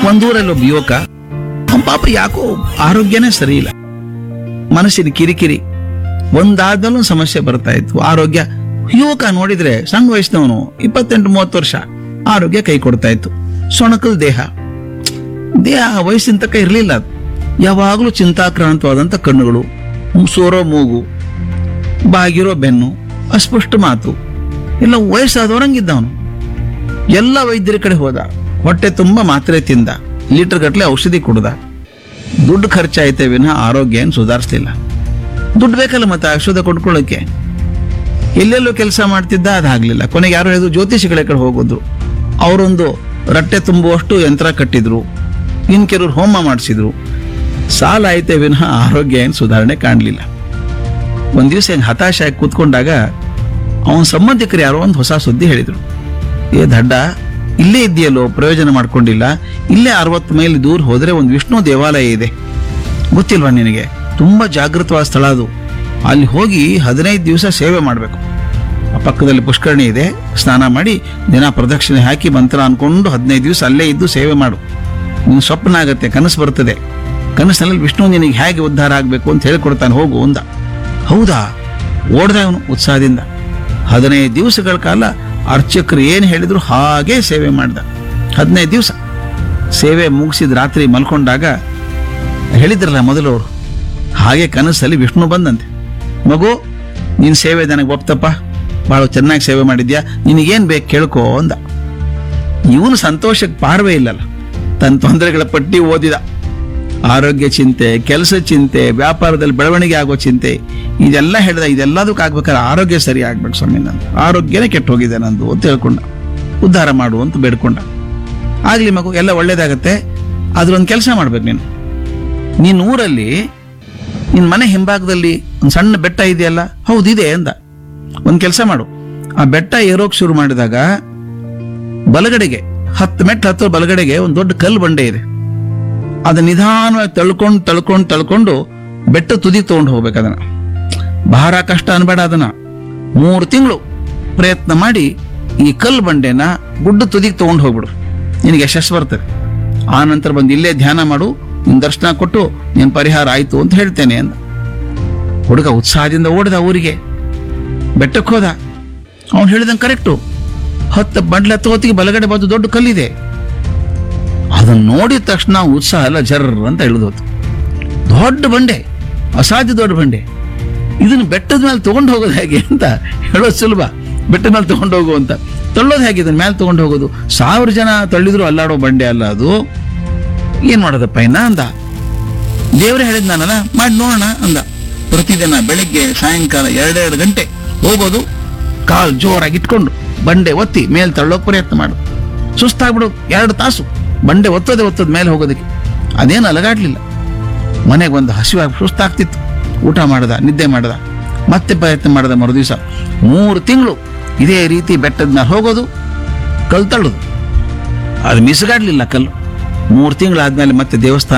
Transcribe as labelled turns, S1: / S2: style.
S1: ಒಂದೂರಲ್ಲಿ ಒಬ್ಬ ಯುವಕ ಅವ್ನ್ ಪಾಪ ಯಾಕೋ ಆರೋಗ್ಯನೇ ಸರಿ ಇಲ್ಲ ಮನಸ್ಸಿನ ಕಿರಿಕಿರಿ ಒಂದಾದಲ್ಲೂ ಸಮಸ್ಯೆ ಬರ್ತಾ ಇತ್ತು ಆರೋಗ್ಯ ಯುವಕ ನೋಡಿದ್ರೆ ಸಣ್ಣ ವಯಸ್ಸಿನವನು ಇಪ್ಪತ್ತೆಂಟು ಮೂವತ್ತು ವರ್ಷ ಆರೋಗ್ಯ ಕೈ ಕೊಡ್ತಾ ಇತ್ತು ಸೊಣಕಲ್ ದೇಹ ದೇಹ ವಯಸ್ಸಿನ ತಕ್ಕ ಇರಲಿಲ್ಲ ಅದು ಯಾವಾಗಲೂ ಚಿಂತಾಕ್ರಾಂತವಾದಂಥ ಕಣ್ಣುಗಳು ಸೋರೋ ಮೂಗು ಬಾಗಿರೋ ಬೆನ್ನು ಅಸ್ಪಷ್ಟ ಮಾತು ಎಲ್ಲ ವಯಸ್ಸಾದವರಂಗಿದ್ದವನು ಎಲ್ಲ ವೈದ್ಯರ ಕಡೆ ಹೋದ ಹೊಟ್ಟೆ ತುಂಬ ಮಾತ್ರೆ ತಿಂದ ಲೀಟರ್ ಗಟ್ಟಲೆ ಔಷಧಿ ಕುಡ್ದ ದುಡ್ಡು ಖರ್ಚಾಯ್ತೆ ವಿನಃ ಆರೋಗ್ಯ ಏನು ಸುಧಾರಿಸ್ಲಿಲ್ಲ ದುಡ್ಡು ಬೇಕಲ್ಲ ಮತ್ತೆ ಔಷಧ ಕೊಂಡ್ಕೊಳ್ಳೋಕೆ ಎಲ್ಲೆಲ್ಲೋ ಕೆಲಸ ಮಾಡ್ತಿದ್ದ ಅದಾಗ್ಲಿಲ್ಲ ಕೊನೆಗೆ ಯಾರು ಹೇಳಿದ್ರು ಜ್ಯೋತಿಷಿಗಳ ಕಡೆ ಹೋಗೋದು ಅವರೊಂದು ರಟ್ಟೆ ತುಂಬುವಷ್ಟು ಯಂತ್ರ ಕಟ್ಟಿದ್ರು ಇನ್ ಕೆಲವ್ರು ಹೋಮ ಮಾಡಿಸಿದ್ರು ಸಾಲ ಆಯ್ತೆ ವಿನಃ ಆರೋಗ್ಯ ಏನು ಸುಧಾರಣೆ ಕಾಣಲಿಲ್ಲ ಒಂದ್ ದಿವಸ ಹೆಂಗ್ ಹತಾಶ ಆಗಿ ಕೂತ್ಕೊಂಡಾಗ ಅವನ ಸಂಬಂಧಿಕರು ಯಾರೋ ಒಂದು ಹೊಸ ಸುದ್ದಿ ಹೇಳಿದ್ರು ಏ ದಡ್ಡ ಇಲ್ಲೇ ಇದೆಯಲ್ಲೋ ಪ್ರಯೋಜನ ಮಾಡ್ಕೊಂಡಿಲ್ಲ ಇಲ್ಲೇ ಅರವತ್ತು ಮೈಲಿ ದೂರ ಹೋದ್ರೆ ಒಂದು ವಿಷ್ಣು ದೇವಾಲಯ ಇದೆ ಗೊತ್ತಿಲ್ವಾ ನಿನಗೆ ತುಂಬಾ ಜಾಗೃತವಾದ ಸ್ಥಳ ಅದು ಅಲ್ಲಿ ಹೋಗಿ ಹದಿನೈದು ದಿವಸ ಸೇವೆ ಮಾಡಬೇಕು ಆ ಪಕ್ಕದಲ್ಲಿ ಪುಷ್ಕರಣಿ ಇದೆ ಸ್ನಾನ ಮಾಡಿ ದಿನ ಪ್ರದಕ್ಷಿಣೆ ಹಾಕಿ ಮಂತ್ರ ಅನ್ಕೊಂಡು ಹದಿನೈದು ದಿವಸ ಅಲ್ಲೇ ಇದ್ದು ಸೇವೆ ಮಾಡು ನಿನ್ ಸ್ವಪ್ನ ಆಗತ್ತೆ ಕನಸು ಬರ್ತದೆ ಕನಸಿನಲ್ಲಿ ವಿಷ್ಣು ನಿನಗೆ ಹೇಗೆ ಉದ್ಧಾರ ಆಗಬೇಕು ಅಂತ ಹೇಳ್ಕೊಡ್ತಾನೆ ಹೋಗು ಅಂದ ಹೌದಾ ಓಡ್ದ ಅವನು ಉತ್ಸಾಹದಿಂದ ಹದಿನೈದು ದಿವಸಗಳ ಕಾಲ ಅರ್ಚಕರು ಏನು ಹೇಳಿದ್ರು ಹಾಗೆ ಸೇವೆ ಮಾಡ್ದ ಹದಿನೈದು ದಿವಸ ಸೇವೆ ಮುಗಿಸಿದ ರಾತ್ರಿ ಮಲ್ಕೊಂಡಾಗ ಹೇಳಿದ್ರಲ್ಲ ಮೊದಲು ಅವರು ಹಾಗೆ ಕನಸಲ್ಲಿ ವಿಷ್ಣು ಬಂದಂತೆ ಮಗು ನಿನ್ ಸೇವೆ ನನಗೆ ಒಪ್ತಪ್ಪ ಬಹಳ ಚೆನ್ನಾಗಿ ಸೇವೆ ಮಾಡಿದ್ಯಾ ನಿನಗೇನ್ ಬೇಕು ಕೇಳ್ಕೋ ಅಂದ ಇವನು ಸಂತೋಷಕ್ಕೆ ಪಾರ್ವೇ ಇಲ್ಲಲ್ಲ ತನ್ನ ತೊಂದರೆಗಳ ಪಟ್ಟಿ ಓದಿದ ಆರೋಗ್ಯ ಚಿಂತೆ ಕೆಲಸ ಚಿಂತೆ ವ್ಯಾಪಾರದಲ್ಲಿ ಬೆಳವಣಿಗೆ ಆಗೋ ಚಿಂತೆ ಇದೆಲ್ಲ ಹೇಳಿದ ಇದೆಲ್ಲದಕ್ಕೆ ಆಗ್ಬೇಕಾದ್ರೆ ಆರೋಗ್ಯ ಸರಿ ಆಗ್ಬೇಕು ಸ್ವಾಮಿ ನಂದು ಆರೋಗ್ಯನೇ ಕೆಟ್ಟು ಹೋಗಿದೆ ನಂದು ಅಂತ ಹೇಳ್ಕೊಂಡ ಉದ್ಧಾರ ಮಾಡು ಅಂತ ಬೇಡ್ಕೊಂಡ ಆಗ್ಲಿ ಮಗು ಎಲ್ಲ ಒಳ್ಳೇದಾಗತ್ತೆ ಅದ್ರೊಂದು ಕೆಲಸ ಮಾಡ್ಬೇಕು ನೀನು ನೀನ್ ಊರಲ್ಲಿ ನಿನ್ ಮನೆ ಹಿಂಭಾಗದಲ್ಲಿ ಒಂದು ಸಣ್ಣ ಬೆಟ್ಟ ಇದೆಯಲ್ಲ ಹೌದು ಇದೆ ಅಂದ ಒಂದ್ ಕೆಲಸ ಮಾಡು ಆ ಬೆಟ್ಟ ಏರೋಕ್ ಶುರು ಮಾಡಿದಾಗ ಬಲಗಡೆಗೆ ಹತ್ತು ಮೆಟ್ಲು ಹತ್ತೋ ಬಲಗಡೆಗೆ ಒಂದು ದೊಡ್ಡ ಕಲ್ಲು ಬಂಡೆ ಇದೆ ಅದು ನಿಧಾನವಾಗಿ ತಳ್ಕೊಂಡು ತಳ್ಕೊಂಡು ತಳ್ಕೊಂಡು ಬೆಟ್ಟ ತುದಿ ತಗೊಂಡು ಹೋಗ್ಬೇಕು ಅದನ್ನ ಭಾರ ಕಷ್ಟ ಅನ್ಬೇಡ ಅದನ್ನ ಮೂರು ತಿಂಗಳು ಪ್ರಯತ್ನ ಮಾಡಿ ಈ ಕಲ್ಲು ಬಂಡೆನ ಗುಡ್ಡ ತುದಿಗೆ ತಗೊಂಡು ಹೋಗ್ಬಿಡು ನಿನಗೆ ಯಶಸ್ಸು ಬರ್ತದೆ ಆ ನಂತರ ಬಂದು ಇಲ್ಲೇ ಧ್ಯಾನ ಮಾಡು ನಿನ್ ದರ್ಶನ ಕೊಟ್ಟು ನಿನ್ ಪರಿಹಾರ ಆಯ್ತು ಅಂತ ಹೇಳ್ತೇನೆ ಅಂದ ಹುಡುಗ ಉತ್ಸಾಹದಿಂದ ಓಡಿದ ಊರಿಗೆ ಬೆಟ್ಟಕ್ಕೆ ಹೋದ ಅವನು ಹೇಳಿದಂಗೆ ಕರೆಕ್ಟು ಹತ್ತು ಬಂಡ್ಲ ಹೊತ್ತಿಗೆ ಬಲಗಡೆ ಬಂದು ದೊಡ್ಡ ಕಲ್ಲಿದೆ ಅದನ್ನ ನೋಡಿದ ತಕ್ಷಣ ಉತ್ಸಾಹ ಎಲ್ಲ ಜರ್ ಅಂತ ಇಳಿದೋತು ದೊಡ್ಡ ಬಂಡೆ ಅಸಾಧ್ಯ ದೊಡ್ಡ ಬಂಡೆ ಇದನ್ನ ಬೆಟ್ಟದ ಮೇಲೆ ತಗೊಂಡು ಹೋಗೋದು ಹೇಗೆ ಅಂತ ಹೇಳೋದು ಸುಲಭ ಬೆಟ್ಟದ ಮೇಲೆ ತಗೊಂಡು ಹೋಗು ಅಂತ ತಳ್ಳೋದು ಹೇಗೆ ಇದನ್ನ ಮೇಲೆ ತಗೊಂಡು ಹೋಗೋದು ಸಾವಿರ ಜನ ತಳ್ಳಿದ್ರು ಅಲ್ಲಾಡೋ ಬಂಡೆ ಅಲ್ಲ ಅದು ಏನ್ ಮಾಡೋದಪ್ಪ ಇನ್ನ ಅಂದ ದೇವರೇ ಹೇಳಿದ್ ನಾನಲ್ಲ ಮಾಡಿ ನೋಡೋಣ ಅಂದ ಪ್ರತಿದಿನ ಬೆಳಿಗ್ಗೆ ಸಾಯಂಕಾಲ ಎರಡೆರಡು ಗಂಟೆ ಹೋಗೋದು ಕಾಲ್ ಜೋರಾಗಿ ಇಟ್ಕೊಂಡು ಬಂಡೆ ಒತ್ತಿ ಮೇಲೆ ತಳ್ಳೋಕ್ ಪ್ರಯತ್ನ ಮಾಡು ಸುಸ್ತಾಗ್ಬಿಡು ಎರಡು ತಾಸು ಬಂಡೆ ಒತ್ತೋದೆ ಒತ್ತೋದ್ ಮೇಲೆ ಹೋಗೋದಕ್ಕೆ ಅದೇನು ಅಲಗಾಡ್ಲಿಲ್ಲ ಮನೆಗೆ ಒಂದು ಹಸಿವಾಗಿ ಸುಸ್ತಾಗ್ತಿತ್ತು ಊಟ ಮಾಡದ ನಿದ್ದೆ ಮಾಡದ ಮತ್ತೆ ಪ್ರಯತ್ನ ಮಾಡದ ಮರುದಿವಸ ಮೂರು ತಿಂಗಳು ಇದೇ ರೀತಿ ಬೆಟ್ಟದ ಮೇಲೆ ಹೋಗೋದು ಕಲ್ ತಳ್ಳೋದು ಅದು ಮಿಸುಗಾಡ್ಲಿಲ್ಲ ಕಲ್ಲು ಮೂರು ತಿಂಗಳಾದ್ಮೇಲೆ ಮತ್ತೆ ದೇವಸ್ಥಾನ